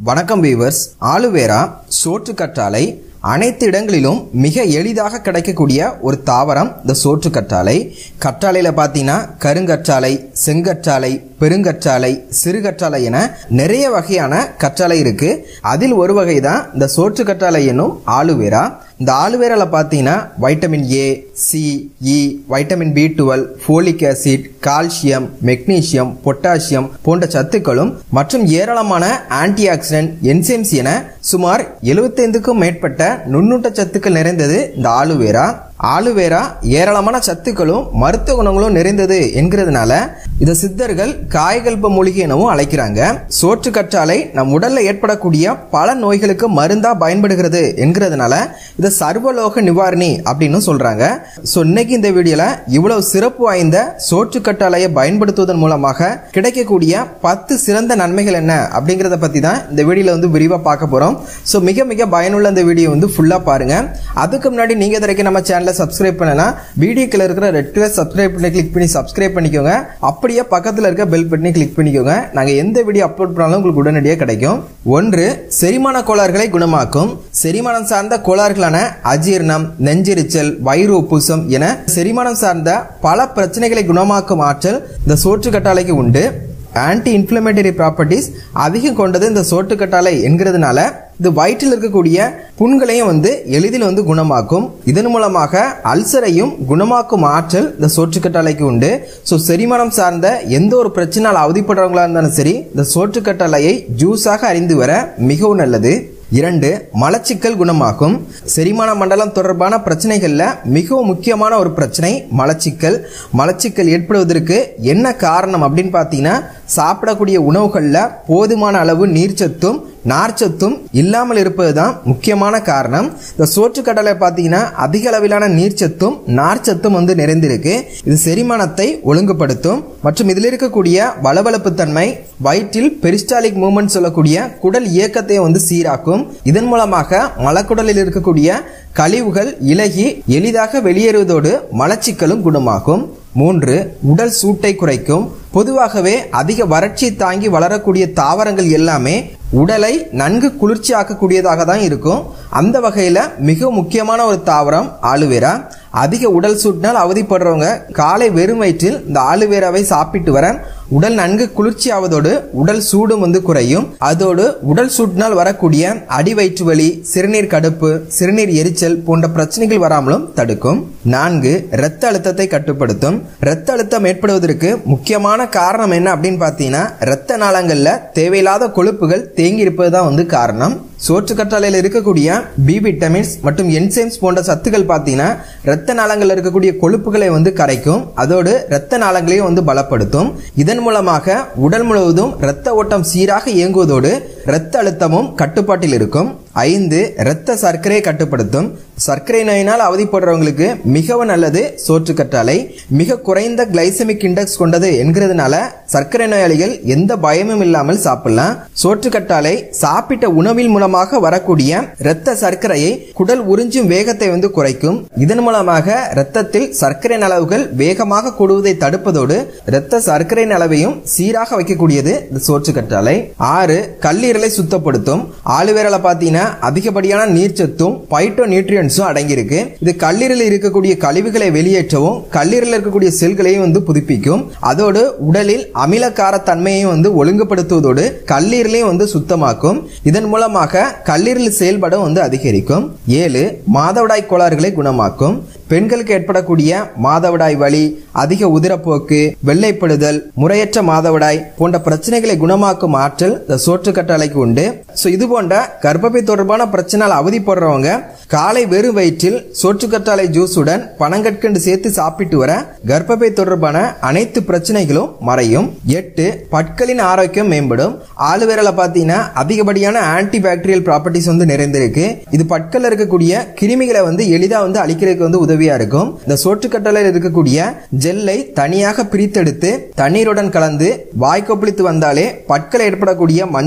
வணக்கம் viewers aloe vera சோற்று கற்றாழை அனைத்து இடங்களிலும் மிக எளிதாக கிடைக்கக்கூடிய ஒரு தாவரம் இந்த சோற்று கற்றாழை கற்றாழையில் பார்த்தீங்கன்னா கருங்கற்றாழை செங்கற்றாழை பெருங்கற்றாழை சிறுகற்றாழை என நிறைய வகையான கற்றாழை இருக்கு அதில் ஒரு வகை தான் இந்த சோற்று கற்றாழை என்னும் ஆலுவேரா இந்த ஆலுவேரால பார்த்தீங்கன்னா vitamin A C E vitamin B twelve folic acid calcium magnesium potassium போன்ற சத்துக்களும் மற்றும் ஏராளமான ஆன்டி ஆக்சிடென்ட் என்சைம்ஸ் என சுமார் எழுபத்தைந்துக்கும் மேற்பட்ட நுண்ணூட்ட சத்துக்கள் நிறைந்தது இந்த ஆலுவேரா ஆலுவேரா ஏராளமான சத்துக்களும் மருத்துவ குணங்களும் நிறைந்தது என்கிறதுனால இத சித்தர்கள் காய்கல்ப மூலிகை எனவும் அழைக்கிறாங்க சோற்று கற்றாழை நம் உடல்ல ஏற்படக்கூடிய பல நோய்களுக்கு மருந்தா பயன்படுகிறது என்கிறதுனால இத சர்வலோக நிவாரணி அப்படின்னு சொல்றாங்க ஸோ இன்னைக்கு இந்த வீடியோல இவ்வளவு சிறப்பு வாய்ந்த சோற்று கற்றாழையை பயன்படுத்துவதன் மூலமாக கிடைக்கக்கூடிய பத்து சிறந்த நன்மைகள் என்ன அப்படிங்கறத பத்தி தான் இந்த வீடியோல வந்து விரிவா பார்க்க போறோம் ஸோ மிக மிக பயனுள்ள இந்த வீடியோ வந்து ஃபுல்லா பாருங்க அதுக்கு முன்னாடி நீங்க இது வரைக்கும் நம்ம சேனலை சப்ஸ்கிரைப் பண்ணலாம் வீடியோக்குள்ள இருக்கிற ரெட் கலர் சப்ஸ்கிரைப் பண்ணி கிளிக் பண்ணி சப்ஸ்கிரைப் பண்ணிக்கோங்க அப்படியே பக்கத்துல இருக்க பெல் பட்டனை கிளிக் பண்ணிக்கோங்க நாங்க எந்த வீடியோ அப்லோட் பண்ணாலும் உங்களுக்கு உடனடியாக கிடைக்கும் ஒன்று செரிமான கோளாறுகளை குணமாக்கும் செரிமானம் சார்ந்த கோளாறுகளான அஜீர்ணம் நெஞ்செரிச்சல் வயிறு உப்புசம் என செரிமானம் சார்ந்த பல பிரச்சனைகளை குணமாக்கும் ஆற்றல் இந்த சோற்று கட்டாளைக்கு உண்டு ஆன்டி இன்ஃப்ளமேட்டரி ப்ராப்பர்ட்டிஸ் அதிகம் கொண்டது இந்த சோற்று கட்டாலை என்கிறதுனால இது வயிற்றில் இருக்கக்கூடிய புண்களையும் வந்து எளிதில் வந்து குணமாக்கும் இதன் மூலமாக அல்சரையும் குணமாக்கும் ஆற்றல் இந்த சோற்றுக்கட்டாலைக்கு உண்டு ஸோ செரிமானம் சார்ந்த எந்த ஒரு பிரச்சனையால் அவதிப்படுறவங்களா இருந்தாலும் சரி இந்த சோற்றுக்கட்டாலையை ஜூஸாக அறிந்து வர மிகவும் நல்லது இரண்டு மலச்சிக்கல் குணமாகும் செரிமான மண்டலம் தொடர்பான பிரச்சனைகள்ல மிகவும் முக்கியமான ஒரு பிரச்சனை மலச்சிக்கல் மலச்சிக்கல் ஏற்படுவதற்கு என்ன காரணம் அப்படின்னு பார்த்தீங்கன்னா சாப்பிடக்கூடிய உணவுகளில் போதுமான அளவு நீர்ச்சத்தும் நார்ச்சத்தும் இல்லாமல் இருப்பது தான் முக்கியமான காரணம் இந்த சோற்று கடலை பார்த்தீங்கன்னா அதிக அளவிலான நீர்ச்சத்தும் நார்ச்சத்தும் வந்து நிறைந்திருக்கு இது செரிமானத்தை ஒழுங்குபடுத்தும் மற்றும் இதில் இருக்கக்கூடிய வளவளப்பு தன்மை வயிற்றில் பெரிஸ்டாலிக் மூமெண்ட் சொல்லக்கூடிய குடல் இயக்கத்தை வந்து சீராக்கும் இதன் மூலமாக மலக்குடலில் இருக்கக்கூடிய கழிவுகள் இலகி எளிதாக வெளியேறுவதோடு மலச்சிக்கலும் குணமாகும் மூன்று உடல் சூட்டை குறைக்கும் பொதுவாகவே அதிக வறட்சி தாங்கி வளரக்கூடிய தாவரங்கள் எல்லாமே உடலை நன்கு குளிர்ச்சி ஆக்கக்கூடியதாக தான் இருக்கும் அந்த வகையில் மிக முக்கியமான ஒரு தாவரம் ஆலுவேரா அதிக உடல் சூட்டினால் அவதிப்படுறவங்க காலை வெறும் வயிற்றில் இந்த ஆலுவேராவை சாப்பிட்டு வர உடல் நன்கு குளிர்ச்சி ஆவதோடு உடல் சூடும் வந்து குறையும் அதோடு உடல் சூட்டினால் வரக்கூடிய அடி வயிற்று வலி சிறுநீர் கடுப்பு சிறுநீர் எரிச்சல் போன்ற பிரச்சனைகள் வராமலும் தடுக்கும் நான்கு இரத்த அழுத்தத்தை கட்டுப்படுத்தும் இரத்த அழுத்தம் ஏற்படுவதற்கு முக்கியமான காரணம் என்ன அப்படின்னு பார்த்தீங்கன்னா இரத்த நாளங்கள்ல தேவையில்லாத கொழுப்புகள் தேங்கி இருப்பது தான் வந்து காரணம் சோற்று கற்றாழையில் இருக்கக்கூடிய பி விட்டமின்ஸ் மற்றும் என்சைம்ஸ் போன்ற சத்துக்கள் பார்த்தீங்கன்னா இரத்த நாளங்களில் இருக்கக்கூடிய கொழுப்புகளை வந்து கரைக்கும் அதோடு இரத்த நாளங்களையும் வந்து பலப்படுத்தும் இதன் மூலமாக உடல் முழுவதும் இரத்த ஓட்டம் சீராக இயங்குவதோடு இரத்த அழுத்தமும் கட்டுப்பாட்டில் இருக்கும் ஐந்து இரத்த சர்க்கரையை கட்டுப்படுத்தும் சர்க்கரை நோயினால் அவதிப்படுறவங்களுக்கு மிகவும் நல்லது சோற்று கற்றாழை மிக குறைந்த கிளைசமிக் இண்டெக்ஸ் கொண்டது என்கிறதுனால சர்க்கரை நோயாளிகள் எந்த பயமும் இல்லாமல் சாப்பிடலாம் சோற்று கற்றாழை சாப்பிட்ட உணவில் மூலமாக வரக்கூடிய இரத்த சர்க்கரையை குடல் உறிஞ்சும் வேகத்தை வந்து குறைக்கும் இதன் மூலமாக இரத்தத்தில் சர்க்கரையின் அளவுகள் வேகமாக கூடுவதை தடுப்பதோடு இரத்த சர்க்கரையின் அளவையும் சீராக வைக்கக்கூடியது இந்த சோற்று கற்றாழை ஆறு கல்லீரலை சுத்தப்படுத்தும் ஆலுவேரல பார்த்தீங்கன்னா அதிகப்படியான நீர்ச்சத்தும் பைட்டோ நியூட்ரியன்ஸும் அடங்கியிருக்கு இது கல்லீரலில் இருக்கக்கூடிய கழிவுகளை வெளியேற்றவும் கல்லீரலில் இருக்கக்கூடிய செல்களையும் வந்து புதுப்பிக்கும் அதோடு உடலில் அமிலக்கார தன்மையையும் வந்து ஒழுங்குபடுத்துவதோடு கல்லீரலையும் வந்து சுத்தமாக்கும் இதன் மூலமாக கல்லீரல் செயல்படம் வந்து அதிகரிக்கும் ஏழு மாதவிடாய் கோளாறுகளை குணமாக்கும் பெண்களுக்கு ஏற்படக்கூடிய மாதவிடாய் வலி அதிக உதிரப்போக்கு வெள்ளைப்படுதல் முறையற்ற மாதவிடாய் போன்ற பிரச்சனைகளை குணமாக்கும் ஆற்றல் இந்த சோற்று கட்டாளைக்கு உண்டு ஸோ இது போன்ற கர்ப்பப்பை தொடர்பான பிரச்சனையால் அவதிப்படுறவங்க காலை வெறும் வயிற்றில் சோற்று கற்றாழை ஜூஸுடன் பனங்கற்கண்டு சேர்த்து சாப்பிட்டு வர கர்ப்பப்பை தொடர்பான அனைத்து பிரச்சனைகளும் மறையும் எட்டு பற்களின் ஆரோக்கியம் மேம்படும் ஆலுவேரல பார்த்தீங்கன்னா அதிகப்படியான ஆன்டி பாக்டீரியல் ப்ராப்பர்ட்டிஸ் வந்து நிறைந்திருக்கு இது பற்கள் இருக்கக்கூடிய கிருமிகளை வந்து எளிதாக வந்து அழிக்கிறதுக்கு வந்து உதவியா இருக்கும் இந்த சோற்றுக்கட்டளையில் இருக்கக்கூடிய ஜெல்லை தனியாக பிரித்தெடுத்து தண்ணீருடன் கலந்து வாய் கொப்பளித்து வந்தாலே பற்கள் ஏற்படக்கூடிய மஞ்சக்கரை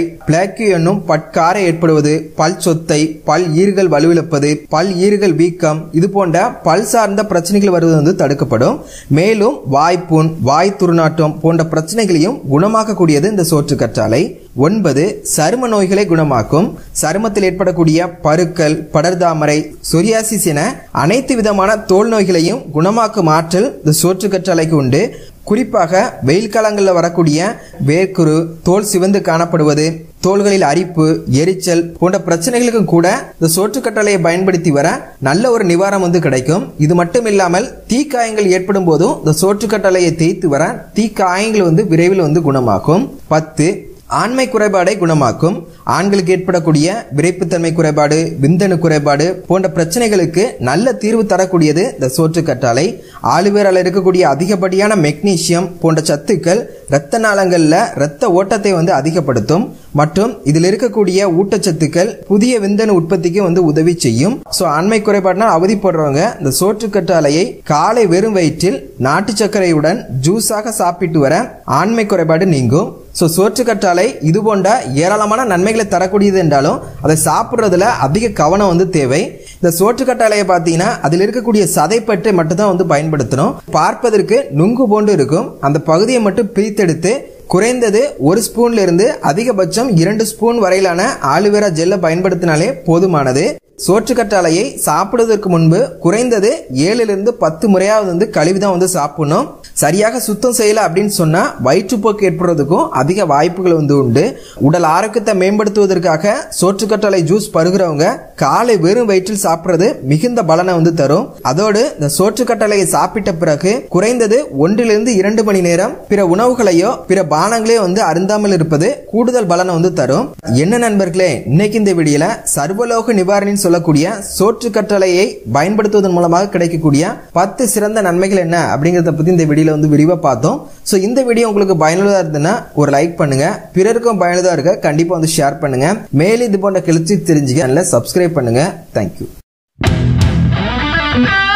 பிளாக்கு என்னும் பட்காரை ஏற்படுவது பல் சொத்தை பல் ஈறுகள் வலுவிழப்பது பல் ஈறுகள் வீக்கம் இது போன்ற பல் சார்ந்த பிரச்சனைகள் வருவது வந்து தடுக்கப்படும் மேலும் வாய்ப்புண் வாய் துர்நாற்றம் போன்ற பிரச்சனைகளையும் குணமாக்கக்கூடியது இந்த சோற்று கற்றாழை ஒன்பது சரும நோய்களை குணமாக்கும் சருமத்தில் ஏற்படக்கூடிய பருக்கள் படர்தாமரை சொரியாசிஸ் என அனைத்து விதமான தோல் நோய்களையும் குணமாக்கும் ஆற்றல் இந்த சோற்று கற்றாழைக்கு உண்டு குறிப்பாக வெயில் காலங்களில் வரக்கூடிய வேர்க்குரு தோல் சிவந்து காணப்படுவது தோள்களில் அரிப்பு எரிச்சல் போன்ற பிரச்சனைகளுக்கும் கூட இந்த சோற்றுக்கட்டளையை பயன்படுத்தி வர நல்ல ஒரு நிவாரணம் வந்து கிடைக்கும் இது மட்டும் இல்லாமல் தீக்காயங்கள் ஏற்படும் போதும் இந்த சோற்றுக்கட்டளையை தேய்த்து வர தீக்காயங்கள் வந்து விரைவில் வந்து குணமாக்கும் பத்து ஆண்மை குறைபாடை குணமாக்கும் ஆண்களுக்கு ஏற்படக்கூடிய விரைப்புத்தன்மை குறைபாடு விந்தணு குறைபாடு போன்ற பிரச்சனைகளுக்கு நல்ல தீர்வு தரக்கூடியது இந்த சோற்று கற்றாழை ஆலுவேரால இருக்கக்கூடிய அதிகப்படியான மெக்னீசியம் போன்ற சத்துக்கள் இரத்த நாளங்களில் இரத்த ஓட்டத்தை வந்து அதிகப்படுத்தும் மற்றும் இதில் இருக்கக்கூடிய ஊட்டச்சத்துக்கள் புதிய விந்தணு உற்பத்திக்கு வந்து உதவி செய்யும் ஸோ ஆண்மை குறைபாடுனால் அவதிப்படுறவங்க இந்த சோற்று கற்றாழையை காலை வெறும் வயிற்றில் நாட்டு சர்க்கரையுடன் ஜூஸாக சாப்பிட்டு வர ஆண்மை குறைபாடு நீங்கும் ஸோ சோற்று கற்றாழை இது போன்ற ஏராளமான நன்மைகளை தரக்கூடியது என்றாலும் அதை சாப்பிட்றதுல அதிக கவனம் வந்து தேவை இந்த சோற்று கற்றாழையை பார்த்தீங்கன்னா அதில் இருக்கக்கூடிய சதைப்பற்றை மட்டும்தான் வந்து பயன்படுத்தணும் பார்ப்பதற்கு நுங்கு போன்று இருக்கும் அந்த பகுதியை மட்டும் பிரித்தெடுத்து குறைந்தது ஒரு ஸ்பூன்ல இருந்து அதிகபட்சம் இரண்டு ஸ்பூன் வரையிலான ஆலுவேரா ஜெல்லை பயன்படுத்தினாலே போதுமானது சோற்று கற்றாழையை சாப்பிடுவதற்கு முன்பு குறைந்தது ஏழுலேருந்து பத்து முறையாவது வந்து கழுவி தான் வந்து சாப்பிடணும் சரியாக சுத்தம் செய்யல அப்படின்னு சொன்னா வயிற்றுப்போக்கு ஏற்படுறதுக்கும் அதிக வாய்ப்புகள் வந்து உண்டு உடல் ஆரோக்கியத்தை மேம்படுத்துவதற்காக சோற்று கற்றாழை ஜூஸ் பருகிறவங்க காலை வெறும் வயிற்றில் சாப்பிட்றது மிகுந்த பலனை வந்து தரும் அதோடு இந்த சோற்று கற்றாழையை சாப்பிட்ட பிறகு குறைந்தது ஒன்றிலிருந்து இரண்டு மணி நேரம் பிற உணவுகளையோ பிற பானங்களையோ வந்து அருந்தாமல் இருப்பது கூடுதல் பலனை வந்து தரும் என்ன நண்பர்களே இன்னைக்கு இந்த வீடியோல சர்வலோக நிவாரணின்னு சொல்லக்கூடிய சோற்று கற்றலையை பயன்படுத்துவதன் மூலமாக கிடைக்கக்கூடிய பத்து சிறந்த நன்மைகள் என்ன அப்படிங்கறத பத்தி இந்த வீடியோல வந்து விரிவா பார்த்தோம் ஸோ இந்த வீடியோ உங்களுக்கு பயனுள்ளதா இருந்ததுன்னா ஒரு லைக் பண்ணுங்க பிறருக்கும் பயனுள்ளதா இருக்க கண்டிப்பா வந்து ஷேர் பண்ணுங்க மேலும் இது போன்ற கிளர்ச்சி தெரிஞ்சுக்க சப்ஸ்கிரைப் பண்ணுங்க தேங்க்யூ